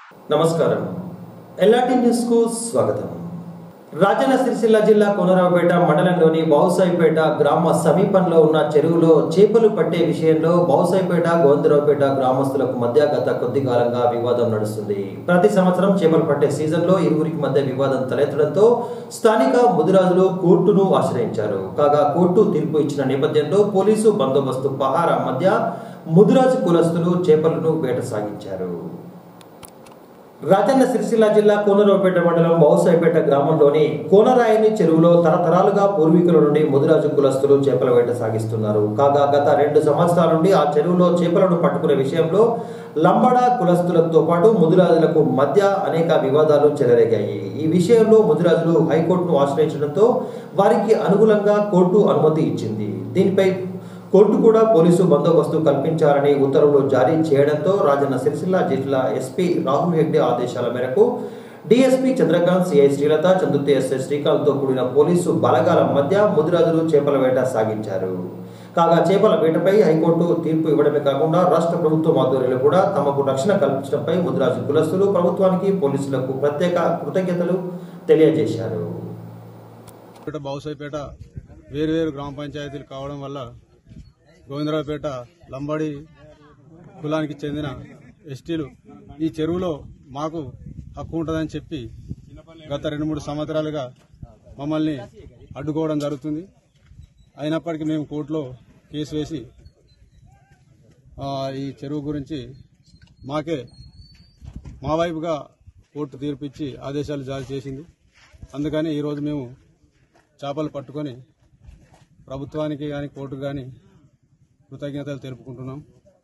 నమస్కారం LRT news కు స్వాగతం రాజన్న సిరిసిల్ల జిల్లా కోనరావుపేట మండలంలోని బావుసాయిపేట గ్రామ సమీపంలో ఉన్న చెరువులో చేపలు పట్టే విషయంలో బావుసాయిపేట గోవిందరావుపేట గ్రామస్తులకు మధ్య గత కొద్ది కాలంగా వివాదం నడుస్తుంది ప్రతి సంవత్సరం చేపలు పట్టే సీజన్లో ఇరువురికి మధ్య వివాదం తలెత్తడంతో స్థానిక ముదిరాజులు కోర్టును ఆశ్రయించారు కాగా కోర్టు తీర్పు ఇచ్చిన నేపథ్యంలో పోలీసు బందోబస్తు పహారా మధ్య ముదిరాజు కులస్తులు చేపలను వేట సాగించారు రాజన్న సిరిసిల్ల జిల్లా కోనరావుపేట మండలం బౌసాయిపేట గ్రామంలోని కోనరాయని చెరువులో తరతరాలుగా పూర్వీకుల నుండి ముదిరాజు కులస్తులు చేపల వేట సాగిస్తున్నారు కాగా గత రెండు సంవత్సరాల నుండి ఆ చెరువులో చేపలను పట్టుకునే విషయంలో లంబడా కులస్తులతో పాటు ముదిరాజులకు మధ్య అనేక వివాదాలు చెలరేగాయి ఈ విషయంలో ముదిరాజులు హైకోర్టును ఆశ్రయించడంతో వారికి అనుకూలంగా కోర్టు అనుమతి ఇచ్చింది దీనిపై కోర్టు కూడా పోలీసు బందోబస్తు కల్పించాలని ఉత్తర్వులు జారీ చేయడంతో రాజన్న సిరిసిల్ల జిల్లా ఎస్పీ రాహుల్ హెగ్డే ఆదేశాల మేరకు DSP Chandrakant CI Srilatha Chandurthi SI శ్రీకాంత్తో కూడిన పోలీసు బలగాల మధ్య ముదిరాజులు చేపల వేట సాగించారు కాగా చేపల వేటపై హైకోర్టు తీర్పు ఇవ్వడమే కాకుండా రాష్ట్ర ప్రభుత్వం ఆధ్వర్యంలో కూడా తమకు రక్షణ కల్పించడంపై ముదిరాజు కులస్తులు ప్రభుత్వానికి పోలీసులకు ప్రత్యేక కృతజ్ఞతలు తెలియజేశారు పేట బావుసాయిపేట వేరు వేరు గ్రామ పంచాయతీలు కావడం వల్ల గోవిందరావుపేట లంబాడి కులానికి చెందిన ఎస్టీలు ఈ చెరువులో మాకు హక్కు ఉంటుందని చెప్పి గత రెండు మూడు సంవత్సరాలుగా మమ్మల్ని అడ్డుకోవడం జరుగుతుంది అయినప్పటికీ మేము కోర్టులో కేసు వేసి ఆ, ఈ చెరువు గురించి మాకే మా వైపుగా కోర్టు తీర్పిచ్చి ఆదేశాలు జారీ చేసింది అందుకని ఈరోజు మేము చేపలు పట్టుకొని ప్రభుత్వానికి కానీ కోర్టుకు కానీ కృతజ్ఞతలు తెలుపుకుంటున్నాం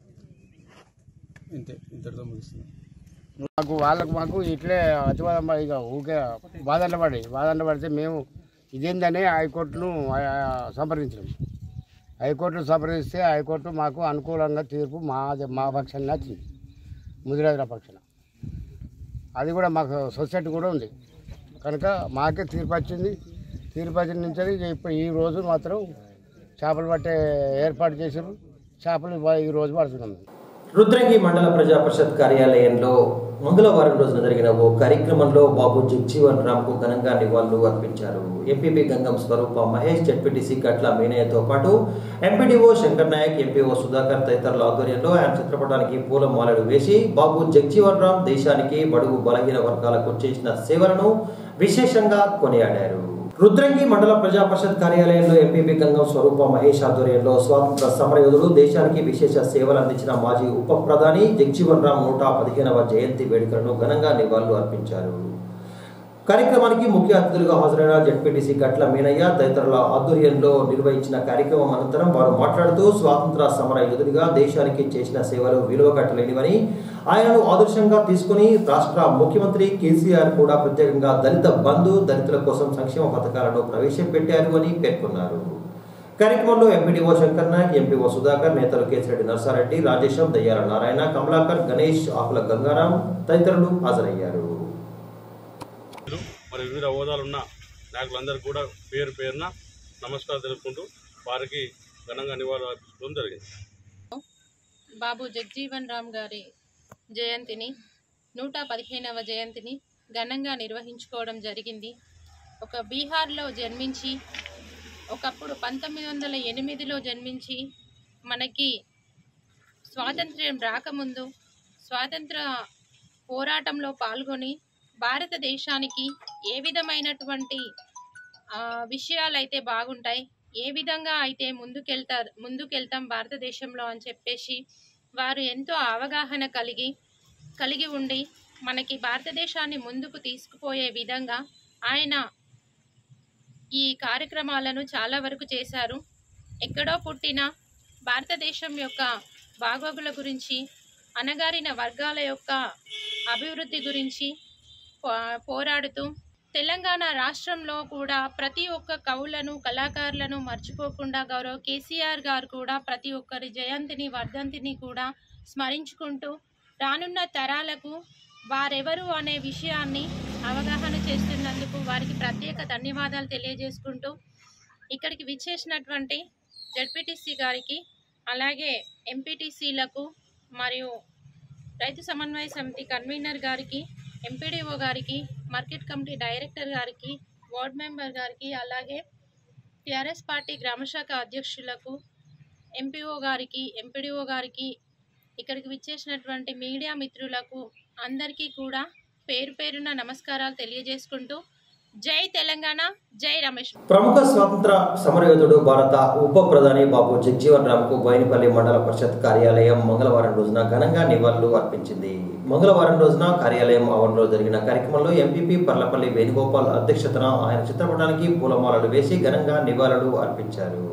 ఇంతే ఇంతటితో ముగిస్తున్నాం మాకు వాళ్ళకు మాకు ఇట్లే అతివాదం పడి ఇక ఊకే బాధంట పడి బాధంట పడితే మేము ఇదేందని హైకోర్టును ఆ, సంప్రదించినాం హైకోర్టును సంప్రదిస్తే హైకోర్టు మాకు అనుకూలంగా తీర్పు మా మా పక్షాన్ని వచ్చింది ముదిరాజుల పక్షాన అది కూడా మాకు సొసైటీ కూడా ఉంది కనుక మాకే తీర్పు వచ్చింది తీర్పు వచ్చిన నుంచి ఇక ఇప్పుడు ఈ రోజు మాత్రం చేపలు పట్టే ఏర్పాటు చేసారు చేపలు ఇవాళ ఈ రోజు పడుతున్నాం రుద్రంగి మండల ప్రజా పరిషత్ కార్యాలయంలో మంగళవారం రోజున జరిగిన ఓ కార్యక్రమంలో బాబు జగ్జీవన్ రామ్ కు ఘనంగా నివాళులు అర్పించారు ఎంపీపీ గంగం స్వరూప మహేష్ జడ్పీటీసీ గట్ల మీనయ్యతో పాటు ఎంపీడీఓ శంకర్ నాయక్ ఎంపీఓ సుధాకర్ తదితరుల ఆధ్వర్యంలో ఆయన చిత్రపటానికి పూల మాలలు వేసి బాబు జగ్జీవన్ రామ్ దేశానికి బడుగు బలహీన వర్గాలకు చేసిన సేవలను విశేషంగా కొనియాడారు రుద్రంగి మండల ప్రజా పరిషత్ కార్యాలయంలో ఎంపీపీ గంగం స్వరూప మహేష్ ఆధ్వర్యంలో స్వాతంత్ర సమరయోధులు దేశానికి విశేష సేవలు అందించిన మాజీ ఉప ప్రధాని జగ్జీవన్ రామ్ నూట పదిహేనవ జయంతి వేడుకలను ఘనంగా నివాళులు అర్పించారు కార్యక్రమానికి ముఖ్య అతిథులుగా హాజరైన జడ్పీటీసీ గట్ల మీనయ్య తదితరుల ఆధ్వర్యంలో నిర్వహించిన కార్యక్రమం అనంతరం వారు మాట్లాడుతూ స్వాతంత్ర సమర యోధుడిగా దేశానికి చేసిన సేవలు విలువ కట్టలేనివని ఆయనను ఆదర్శంగా తీసుకుని రాష్ట్ర ముఖ్యమంత్రి కేసీఆర్ కూడా ప్రత్యేకంగా దళిత బంధు దళితుల కోసం సంక్షేమ పథకాలను ప్రవేశపెట్టారు అని పేర్కొన్నారు కార్యక్రమంలో ఎంపీడీఓ శంకర్ నాయక్ ఎంపీఓ సుధాకర్ నేతలు కేసిరెడ్డి నర్సారెడ్డి రాజేశం దయ్యాల నారాయణ కమలాకర్ గణేష్ ఆకుల గంగారాం తదితరులు హాజరయ్యారు మరి వివిధ హోదాలున్న నాయకులందరికీ కూడా పేరు పేరున నమస్కారం తెలుపుకుంటూ వారికి ఘనంగా నివాళులు అర్పించడం జరిగింది బాబు జగ్జీవన్ రామ్ గారి జయంతిని నూట పదిహేనవ జయంతిని ఘనంగా నిర్వహించుకోవడం జరిగింది ఒక బీహార్లో జన్మించి ఒకప్పుడు పంతొమ్మిది వందల ఎనిమిదిలో జన్మించి మనకి స్వాతంత్ర్యం రాకముందు స్వాతంత్ర పోరాటంలో పాల్గొని భారతదేశానికి ఏ విధమైనటువంటి ఆ, విషయాలైతే బాగుంటాయి ఏ విధంగా అయితే ముందుకెళ్తారు ముందుకెళ్తాం భారతదేశంలో అని చెప్పేసి వారు ఎంతో అవగాహన కలిగి కలిగి ఉండి మనకి భారతదేశాన్ని ముందుకు తీసుకుపోయే విధంగా ఆయన ఈ కార్యక్రమాలను చాలా వరకు చేశారు ఎక్కడో పుట్టిన భారతదేశం యొక్క బాగోగుల గురించి అణగారిన వర్గాల యొక్క అభివృద్ధి గురించి పో- పోరాడుతూ తెలంగాణ రాష్ట్రంలో కూడా ప్రతి ఒక్క కవులను కళాకారులను మర్చిపోకుండా గౌరవ్ కేసీఆర్ గారు కూడా ప్రతి ఒక్కరి జయంతిని వర్ధంతిని కూడా స్మరించుకుంటూ రానున్న తరాలకు వారెవరు అనే విషయాన్ని అవగాహన చేస్తున్నందుకు వారికి ప్రత్యేక ధన్యవాదాలు తెలియజేసుకుంటూ ఇక్కడికి విచ్చేసినటువంటి జడ్పీటీసీ గారికి అలాగే ఎంపీటీసీలకు మరియు రైతు సమన్వయ సమితి కన్వీనర్ గారికి ఎంపీడీఓ గారికి మార్కెట్ కమిటీ డైరెక్టర్ గారికి వార్డ్ మెంబర్ గారికి అలాగే టీఆర్ఎస్ పార్టీ గ్రామశాఖ అధ్యక్షులకు ఎంపీఓ గారికి ఎంపీడీఓ గారికి ఇక్కడికి విచ్చేసినటువంటి మీడియా మిత్రులకు అందరికీ కూడా పేరు పేరున నమస్కారాలు తెలియజేసుకుంటూ జై తెలంగాణ జై రమేష్ ప్రముఖ స్వాతంత్ర సమరయోధుడు భారత ఉప ప్రధాని బాబు జగ్జీవన్ రామ్ కు బోయినపల్లి మండల పరిషత్ కార్యాలయం మంగళవారం రోజున ఘనంగా నివాళులు అర్పించింది మంగళవారం రోజున కార్యాలయం ఆవరణలో జరిగిన కార్యక్రమంలో ఎంపీపీ పర్లపల్లి వేణుగోపాల్ అధ్యక్షతన ఆయన చిత్రపటానికి పూలమాలలు వేసి ఘనంగా నివాళులు అర్పించారు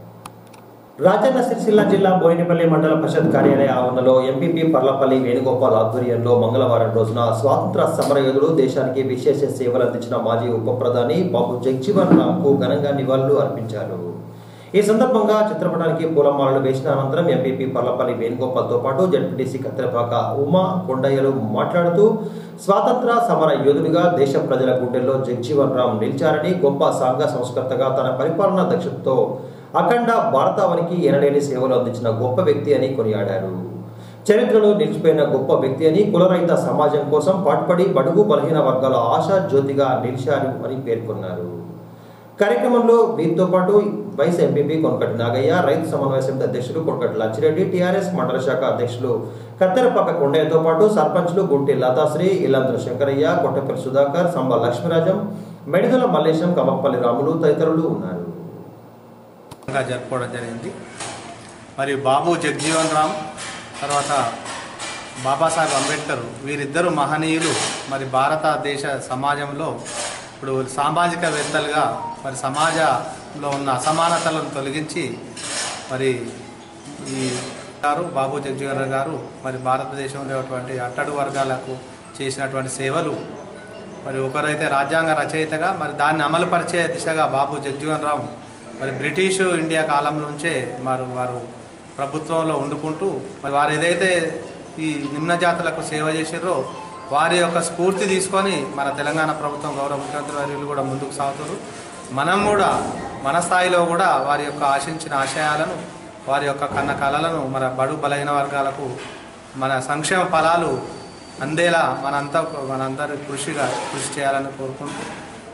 రాజన్న సిరిసిల్ల జిల్లా బోయినపల్లి మండల పరిషత్ కార్యాలయ ఆవరణలో ఎంపీపీ పర్లపల్లి వేణుగోపాల్ ఆధ్వర్యంలో మంగళవారం రోజున స్వాతంత్ర సమరయోధుడు దేశానికి విశేష సేవలు అందించిన మాజీ ఉప ప్రధాని బాబు జగ్జీవన్ రామ్ కు ఘనంగా నివాళులు అర్పించారు ఈ సందర్భంగా చిత్రపటానికి పూలమాలలు వేసిన అనంతరం ఎంపీపీ పర్లపల్లి వేణుగోపాల్తో పాటు జడ్పీటీసీ కత్తిరపాక ఉమా కొండయ్యలు మాట్లాడుతూ స్వాతంత్ర సమర యోధుడిగా దేశ ప్రజల గుండెల్లో జగ్జీవన్ రామ్ నిలిచారని గొప్ప సంఘ సంస్కర్తగా తన పరిపాలనా దక్షతతో అఖండ భారతావనికి ఎనలేని సేవలు అందించిన గొప్ప వ్యక్తి అని కొనియాడారు చరిత్రలో నిలిచిపోయిన గొప్ప వ్యక్తి అని కులరహిత సమాజం కోసం పాటుపడి బడుగు బలహీన వర్గాల ఆశా జ్యోతిగా నిలిచారు అని పేర్కొన్నారు కార్యక్రమంలో వీరితో పాటు వైస్ ఎంపీపీ కొనకటి నాగయ్య రైతు సమన్వయ సమితి అధ్యక్షులు కొనకటి లచ్చిరెడ్డి టీఆర్ఎస్ మండల శాఖ అధ్యక్షులు కత్తెరపక్క కొండయ్యతో పాటు సర్పంచ్లు గుంటి లతాశ్రీ ఇల్లంద్ర శంకరయ్య కొట్టపల్లి సుధాకర్ సంబ లక్ష్మీరాజం మెడిదల మల్లేశం కమప్పల్లి రాములు తదితరులు ఉన్నారు గా జరుపుకోవడం జరిగింది మరి బాబు జగ్జీవన్ రామ్ తర్వాత బాబాసాహెబ్ అంబేద్కర్ వీరిద్దరు మహనీయులు మరి భారతదేశ సమాజంలో ఇప్పుడు సామాజికవేత్తలుగా మరి సమాజంలో ఉన్న అసమానతలను తొలగించి మరి ఈ గారు బాబు జగ్జీవన్ రామ్ గారు మరి భారతదేశంలో ఉన్నటువంటి అట్టడు వర్గాలకు చేసినటువంటి సేవలు మరి ఒకరైతే రాజ్యాంగ రచయితగా మరి దాన్ని అమలుపరిచే దిశగా బాబు జగ్జీవన్ రామ్ మరి బ్రిటిష్ ఇండియా కాలం నుంచే మరి వారు ప్రభుత్వంలో వండుకుంటూ మరి వారు ఏదైతే ఈ నిమ్న జాతులకు సేవ చేసారో వారి యొక్క స్ఫూర్తి తీసుకొని మన తెలంగాణ ప్రభుత్వం గౌరవ ముఖ్యమంత్రి వర్యులు కూడా ముందుకు సాగుతారు మనం కూడా మన స్థాయిలో కూడా వారి యొక్క ఆశించిన ఆశయాలను వారి యొక్క కన్న కళలను మన బడు బలహీన వర్గాలకు మన సంక్షేమ ఫలాలు అందేలా మనంతా మనందరి కృషిగా కృషి చేయాలని కోరుకుంటూ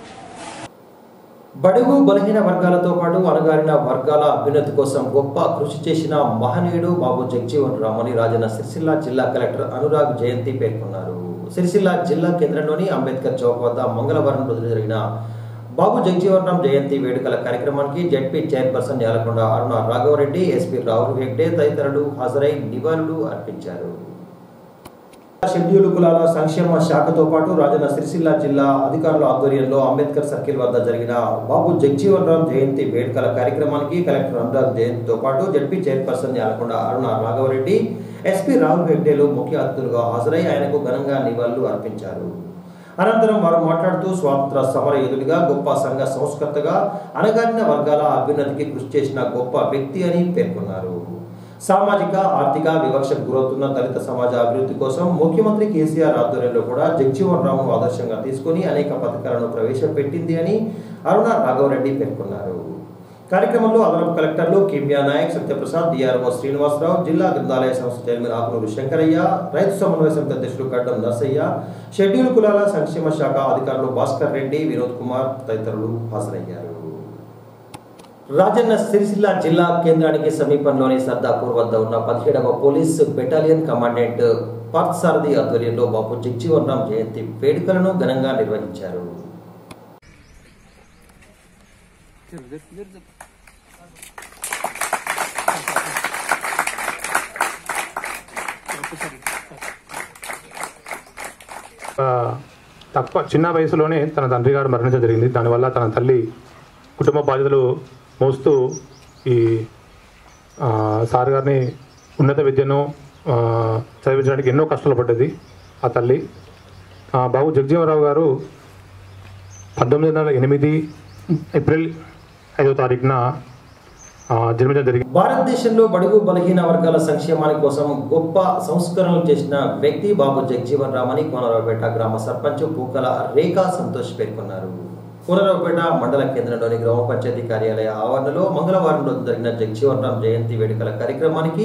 బడుగు బలహీన వర్గాలతో పాటు అణగారిన వర్గాల అభ్యున్నతి కోసం గొప్ప కృషి చేసిన మహనీయుడు బాబు జగ్జీవన్ రామ్ అని రాజన్న సిరిసిల్ల జిల్లా కలెక్టర్ అనురాగ్ జయంతి పేర్కొన్నారు సిరిసిల్ల జిల్లా కేంద్రంలోని అంబేద్కర్ చౌక్ వద్ద మంగళవారం రోజున జరిగిన బాబు జగ్జీవన్ రామ్ జయంతి వేడుకల కార్యక్రమానికి ZP chairperson Yalakonda Aruna Raghavareddy SP Rahul Hegde తదితరులు హాజరై నివాళులు అర్పించారు షెడ్యూల్ కులాల సంక్షేమ శాఖతో పాటు రాజన్న సిరిసిల్ల జిల్లా అధికారుల ఆధ్వర్యంలో అంబేద్కర్ సర్కిల్ వద్ద జరిగిన బాబు జగ్జీవన్ రామ్ జయంతి వేడుకల కార్యక్రమానికి కలెక్టర్ అనురాగ్ జయంతితో పాటు ZP chairperson Yalakonda Aruna Raghavareddy SP Rahul హెగ్డేలు ముఖ్య అతిథులుగా హాజరై ఆయనకు ఘనంగా నివాళులు అర్పించారు అనంతరం వారు మాట్లాడుతూ స్వాతంత్ర సమర యోధుడిగా గొప్ప సంఘ సంస్కర్తగా అణగారిన వర్గాల అభ్యున్నతికి కృషి చేసిన గొప్ప వ్యక్తి అని పేర్కొన్నారు సామాజిక ఆర్థిక వివక్షకు గురవుతున్న దళిత సమాజ అభివృద్ధి కోసం ముఖ్యమంత్రి కేసీఆర్ ఆధ్వర్యంలో కూడా జగ్జీవన్ రామ్ను ఆదర్శంగా తీసుకుని అనేక పథకాలను ప్రవేశపెట్టింది అని అరుణ రాఘవరెడ్డి పేర్కొన్నారు కార్యక్రమంలో అదనపు కలెక్టర్లు కిమ్యా నాయక్ సత్యప్రసాద్ డిఆర్ఓ శ్రీనివాసరావు జిల్లా గ్రంథాలయ సంస్థ చైర్మన్ ఆకునూరు శంకరయ్య రైతు సమన్వయ సమితి అధ్యక్షులు గడ్డం నర్సయ్య షెడ్యూల్ కులాల సంక్షేమ శాఖ అధికారులు భాస్కర్ రెడ్డి వినోద్ కుమార్ తదితరులు హాజరయ్యారు రాజన్న సిరిసిల్ల జిల్లా కేంద్రానికి సమీపంలోని సర్దాపూర్ వద్ద ఉన్న పదిహేడవ పోలీస్ బెటాలియన్ కమాండెంట్ పార్థసారథి ఆధ్వర్యంలో బాబు జగ్జీవన్ రామ్ జయంతి వేడుకలను ఘనంగా నిర్వహించారు ఆ, తక్కువ చిన్న వయసులోనే తన తండ్రి గారు మరణించడం జరిగింది దానివల్ల తన తల్లి కుటుంబ బాధ్యతలు మోస్తూ ఈ ఆ, సార్ గారిని ఉన్నత విద్యను ఆ, చదివించడానికి ఎన్నో కష్టాలు పడ్డది ఆ తల్లి ఆ, బాబు జగజీవనరావు గారు పంతొమ్మిది వందల ఎనిమిది ఏప్రిల్ ఐదో తారీఖున ఆ, జన్మించడం జరిగింది భారతదేశంలో బడుగు బలహీన వర్గాల సంక్షేమాని కోసం గొప్ప సంస్కరణలు చేసిన వ్యక్తి బాబు జగ్జీవన్ రామ్ అని కోనరావుపేట గ్రామ సర్పంచ్ పూకల రేఖా సంతోష్ పేర్కొన్నారు కోనరావుపేట మండల కేంద్రంలోని గ్రామ పంచాయతీ కార్యాలయ ఆవరణలో మంగళవారం రోజు జరిగిన జగ్జీవన్ రామ్ జయంతి వేడుకల కార్యక్రమానికి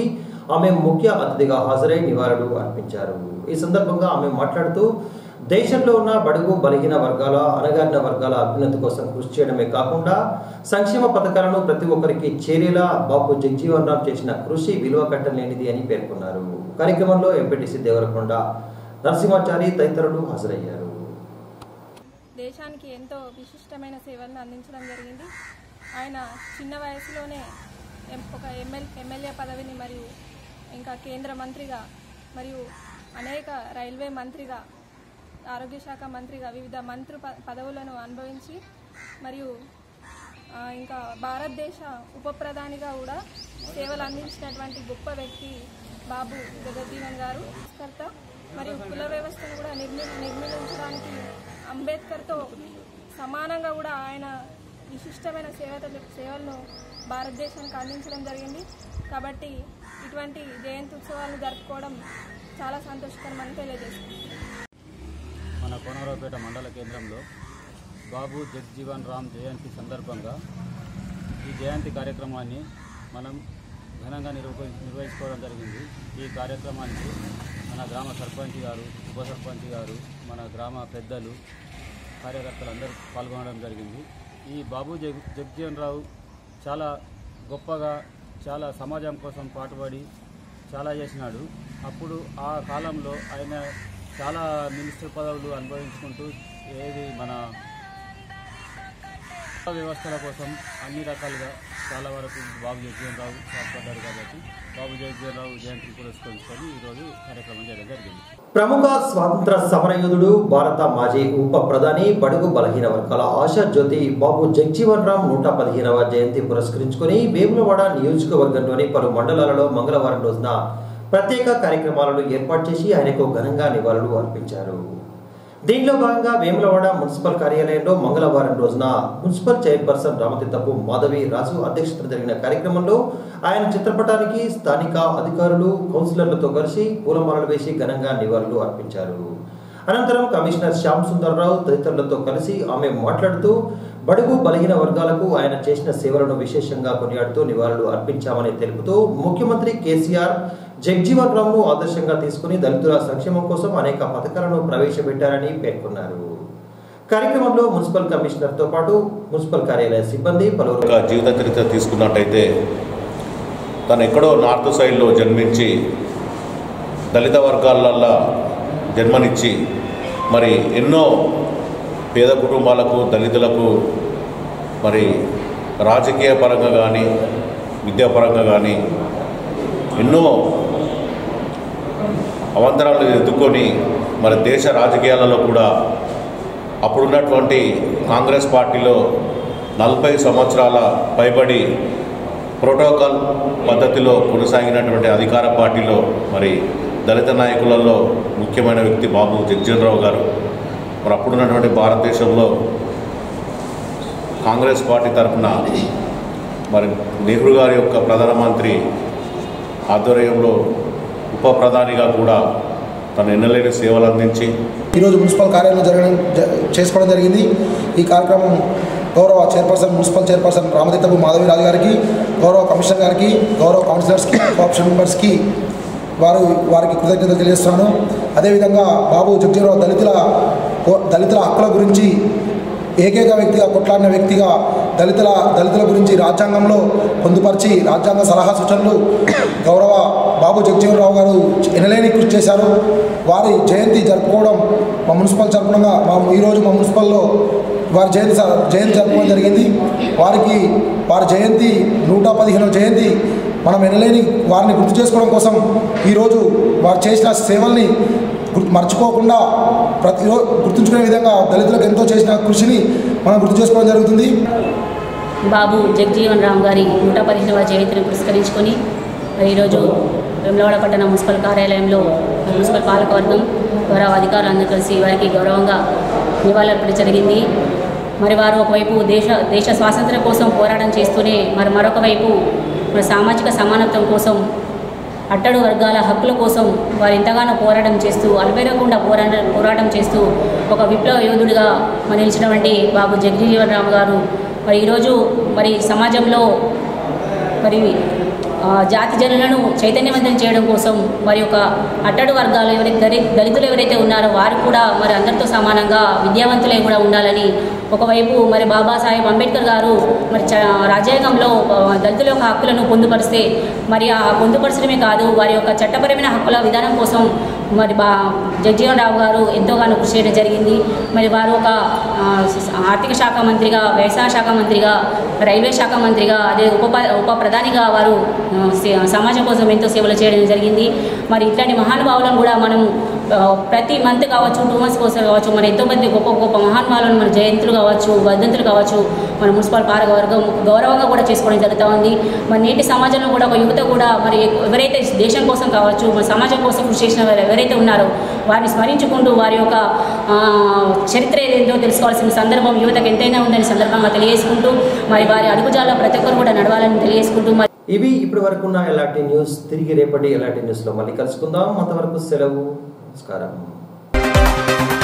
ఆమె ముఖ్య అతిథిగా హాజరై నివాళులు అర్పించారు ఈ సందర్భంగా ఆమె మాట్లాడుతూ దేశంలో ఉన్న బడుగు బలహీన వర్గాల అణగారిన వర్గాల అభ్యున్నతి కోసం కృషి చేయడమే కాకుండా సంక్షేమ పథకాలను ప్రతి ఒక్కరికి చేరేలా బాబు జగ్జీవన్ రామ్ చేసిన కృషి విలువ కట్టలేనిది అని పేర్కొన్నారు కార్యక్రమంలో ఎంపీటీసీ దేవరకొండ నరసింహాచారి తదితరులు హాజరయ్యారు దేశానికి ఎంతో విశిష్టమైన సేవలను అందించడం జరిగింది ఆయన చిన్న వయసులోనే ఎం- ఒక ఎమ్మెల్ ఎమ్మెల్యే పదవిని మరియు ఇంకా కేంద్ర మంత్రిగా మరియు అనేక రైల్వే మంత్రిగా ఆరోగ్య శాఖ మంత్రిగా వివిధ మంత్రి ప- పదవులను అనుభవించి మరియు ఆ, ఇంకా భారతదేశ ఉప ప్రధానిగా కూడా సేవలు అందించినటువంటి గొప్ప వ్యక్తి బాబు జగజ్జీవన్ గారు కర్త మరియు కుల వ్యవస్థను కూడా నిర్మి నిర్మూలించడానికి అంబేద్కర్తో సమానంగా కూడా ఆయన విశిష్టమైన సేవలు సేవలను భారతదేశానికి అందించడం జరిగింది కాబట్టి ఇటువంటి జయంతి ఉత్సవాలను జరుపుకోవడం చాలా సంతోషకరమని తెలియజేస్తుంది మన కోనరావుపేట మండల కేంద్రంలో బాబు జగ్జీవన్ రామ్ జయంతి సందర్భంగా ఈ జయంతి కార్యక్రమాన్ని మనం ఘనంగా నిర్వ నిర్వహించుకోవడం జరిగింది ఈ కార్యక్రమానికి మన గ్రామ సర్పంచ్ గారు ఉప సర్పంచ్ గారు మన గ్రామ పెద్దలు కార్యకర్తలు అందరూ పాల్గొనడం జరిగింది ఈ బాబు జగ్ జగ్జీవన్ రావు చాలా గొప్పగా చాలా సమాజం కోసం పాటుపడి చాలా చేసినాడు అప్పుడు ఆ కాలంలో ఆయన చాలా మినిస్టర్ పదవులు అనుభవించుకుంటూ ఏది మన వ్యవస్థల కోసం అన్ని రకాలుగా చాలా వరకు బాబు జగజీవన్ రావు పాటుపడ్డారు కాబట్టి బాబు జగజీవన్ రావు జయంతిని పురస్కరించుకొని ఈరోజు కార్యక్రమం చేయడం జరిగింది ప్రముఖ స్వాతంత్ర సమరయోధుడు భారత మాజీ ఉప ప్రధాని బడుగు బలహీన వర్గాల ఆశా జ్యోతి బాబు జగ్జీవన్ రామ్ నూట పదిహేనవ జయంతి పురస్కరించుకుని వేములవాడ నియోజకవర్గంలోని పలు మండలాలలో మంగళవారం రోజున ప్రత్యేక కార్యక్రమాలను ఏర్పాటు చేసి ఆయనకు ఘనంగా నివాళులు అర్పించారు దీనిలో భాగంగా వేములవాడ మున్సిపల్ కార్యాలయంలో మంగళవారం రోజున మున్సిపల్ చైర్పర్సన్ రామతీర్థపు మాధవి రాజు అధ్యక్షతన జరిగిన కార్యక్రమంలో ఆయన చిత్రపటానికి స్థానిక అధికారులు కౌన్సిలర్లతో కలిసి పూలమాలలు వేసి ఘనంగా నివాళులు అర్పించారు అనంతరం కమిషనర్ శ్యామ్ సుందర్రావు తదితరులతో కలిసి ఆమె మాట్లాడుతూ బడుగు బలహీన వర్గాలకు ఆయన చేసిన సేవలను విశేషంగా కొనియాడుతూ నివాళులు అర్పించామని తెలుపుతూ ముఖ్యమంత్రి కేసీఆర్ జగ్జీవన్ రామ్ను ఆదర్శంగా తీసుకుని దళితుల సంక్షేమం కోసం అనేక పథకాలను ప్రవేశపెట్టారని పేర్కొన్నారు కార్యక్రమంలో మున్సిపల్ కమిషనర్తో పాటు మున్సిపల్ కార్యాలయ సిబ్బంది పలువురు ఒక జీవిత చరిత్ర తీసుకున్నట్టయితే తను ఎక్కడో నార్త్ సైడ్లో జన్మించి దళిత వర్గాలల్లో జన్మనిచ్చి మరి ఎన్నో పేద కుటుంబాలకు దళితులకు మరి రాజకీయ పరంగా కానీ విద్యాపరంగా కానీ ఎన్నో అవంతరాలు ఎదుర్కొని మరి దేశ రాజకీయాలలో కూడా అప్పుడున్నటువంటి కాంగ్రెస్ పార్టీలో నలభై సంవత్సరాల పైబడి ప్రోటోకాల్ పద్ధతిలో కొనసాగినటువంటి అధికార పార్టీలో మరి దళిత నాయకులలో ముఖ్యమైన వ్యక్తి బాబు జగ్జీవన్ గారు మరి అప్పుడున్నటువంటి భారతదేశంలో కాంగ్రెస్ పార్టీ తరఫున మరి నెహ్రూ గారి యొక్క ప్రధానమంత్రి ఆధ్వర్యంలో ఉప ప్రధానిగా కూడా తన ఎన్నలేని సేవలు అందించి ఈరోజు మున్సిపల్ కార్యాలయంలో జరగడం జ- చేసుకోవడం జరిగింది ఈ కార్యక్రమం గౌరవ chairperson municipal chairperson Ramatheerthapu Madhavi Raju గారికి గౌరవ కమిషనర్ గారికి గౌరవ కౌన్సిలర్స్కి కోఆప్షన్ మెంబర్స్కి వారు వారికి కృతజ్ఞతలు తెలియజేస్తున్నాను అదేవిధంగా బాబు జగ్జీవరావు దళితుల కో- దళితుల హక్కుల గురించి ఏకైక వ్యక్తిగా కొట్లాడిన వ్యక్తిగా దళితుల దళితుల గురించి రాజ్యాంగంలో పొందుపరిచి రాజ్యాంగ సలహా సూచనలు గౌరవ బాబు జగజీవనరావు గారు ఎనలేని కృషి చేశారు వారి జయంతి జరుపుకోవడం మా మున్సిపల్ తరపునగా మా ఈరోజు మా మున్సిపల్లో వారి జయంతి స- జయంతి జరుపుకోవడం జరిగింది వారికి వారి జయంతి నూట పదిహేనవ జయంతి మనం ఎనలేని వారిని గుర్తు చేసుకోవడం కోసం ఈరోజు వారు చేసిన సేవల్ని గుర్తు మర్చిపోకుండా ప్రతిరోజు గుర్తుంచుకునే విధంగా దళితులకు ఎంతో చేసిన కృషిని మనం గుర్తు చేసుకోవడం జరుగుతుంది బాబు జగజీవన్ రామ్ గారి నూట పదిహేనవ జయంతిని పురస్కరించుకొని మరి ఈరోజు వెమ్లవాడ పట్టణ మున్సిపల్ కార్యాలయంలో మరి మున్సిపల్ పాలకవర్గం గౌరవ అధికారులందరూ కలిసి వారికి గౌరవంగా నివాళులర్పణ జరిగింది మరి వారు ఒకవైపు దేశ దేశ స్వాతంత్ర్యం కోసం పోరాటం చేస్తూనే మరి మరొక వైపు మరి సామాజిక సమానత్వం కోసం అట్టడు వర్గాల హక్కుల కోసం వారు ఎంతగానో పోరాటం చేస్తూ అల్పెరగకుండా పోరాట పోరాటం చేస్తూ ఒక విప్లవ యోధుడిగా మరి నిలిచినటువంటి బాబు జగజీవన్ రామ్ గారు మరి ఈరోజు మరి సమాజంలో మరి ఆ, జాతి జనులను చైతన్యవంతం చేయడం కోసం మరి యొక్క అట్టడు వర్గాలు ఎవరైతే దరి దళితులు ఎవరైతే ఉన్నారో వారు కూడా మరి అందరితో సమానంగా విద్యావంతులై కూడా ఉండాలని ఒకవైపు మరి బాబాసాహెబ్ అంబేద్కర్ గారు మరి చ- రాజ్యాంగంలో ఆ, దళితుల యొక్క హక్కులను పొందుపరిస్తే మరి ఆ పొందుపరచడమే కాదు వారి యొక్క చట్టపరమైన హక్కుల విధానం కోసం మరి బా జగజీవన్ రావు గారు ఎంతోగానో కృషి చేయడం జరిగింది మరి వారు ఒక ఆ, ఆర్థిక శాఖ మంత్రిగా వ్యవసాయ శాఖ మంత్రిగా రైల్వే శాఖ మంత్రిగా అదే ఉప ఉప ప్రధానిగా వారు ఆ, సే- సమాజం కోసం ఎంతో సేవలు చేయడం జరిగింది మరి ఇట్లాంటి మహానుభావులను కూడా మనం ఆ, ప్రతి మంత్ కావచ్చు టూ మంత్స్ కోసం కావచ్చు మరి ఎంతోమంది గొప్ప గొప్ప మహానుభావులను మన జయంతులు కావచ్చు వర్ధంతులు కావచ్చు మన మున్సిపల్ పాలక వర్గం గౌరవంగా కూడా చేసుకోవడం జరుగుతూ ఉంది మరి నేటి సమాజంలో కూడా ఒక యువత కూడా మరి ఎవరైతే దేశం కోసం కావచ్చు మన సమాజం కోసం కృషి చేసిన వారు ఎవరైతే ఉన్నారో వారిని స్మరించుకుంటూ వారి యొక్క ఆ, చరిత్ర ఏదేంటో తెలుసుకోవాల్సిన సందర్భం యువతకు ఎంతైనా ఉందని సందర్భంగా తెలియజేసుకుంటూ మరి వారి అడుగుజాల ప్రతి ఒక్కరు కూడా నడవాలని తెలియజేసుకుంటూ మరి ఇవి ఇప్పటి వరకు ఉన్న ఎలాంటి న్యూస్ తిరిగి రేపటి ఎలాంటి న్యూస్లో మళ్ళీ కలుసుకుందాం అంతవరకు సెలవు నమస్కారం